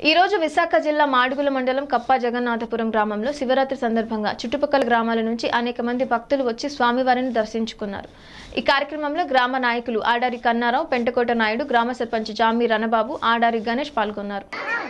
ఈ రోజు విశాఖ జిల్లా మాడుగుల మండలం కప్ప జగన్నాథపురం గ్రామంలో శివరాత్రి సందర్భంగా చుట్టుపక్కల గ్రామాల నుంచి అనేక మంది భక్తులు వచ్చి స్వామివారిని దర్శించుకున్నారు ఈ కార్యక్రమంలో గ్రామ నాయకులు ఆడారి కన్నారావు పెంటకోట నాయుడు గ్రామ సర్పంచ్ జామి రణబాబు ఆడారి గణేష్ పాల్గొన్నారు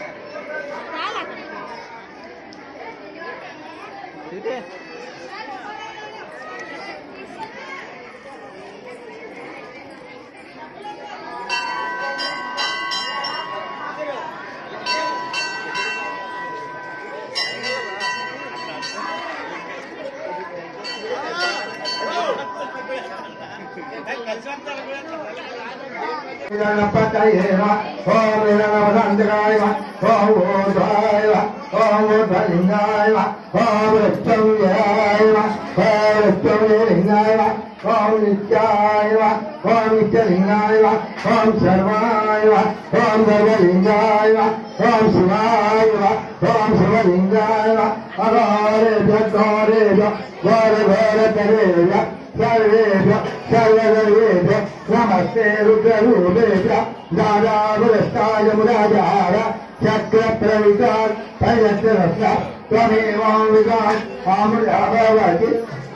గణపతయేవ ఓం గణపతంతకాయ ఓం ఊర్ధ్వాయ ఓం ఊర్ధ్వలింగాయ ఓం వృష్టవ్యాయ ఓం వృష్టవ్యలింగాయ ఓం నిత్యాయ ఓం నిత్యలింగాయ ఓం సర్వాయ ఓం సర్వలింగాయ ఓం శివాయ ఓం శివలింగాయ అగారేభ్య గౌరేభ్య గౌర గౌర తరేభ్య सर्वेभ्य सर्वदेवेभ्य नमस्ते रुद्ररूपेभ्य दादावरस्ताय मुराजाय चक्रप्रविकान् भयत्रस्य त्वमेवां विकान् आमृताभवति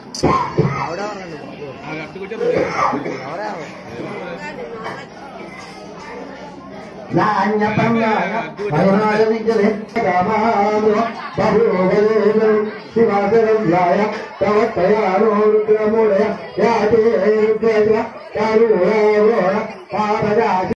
నాణ్యపంగాయ భయనాయ విగ్రహే రామాను బహుగలేను శివాసరవ్యాయ తవ తయారో రుద్రమూలయ యాతే రుద్రజ కారుణ పాపజా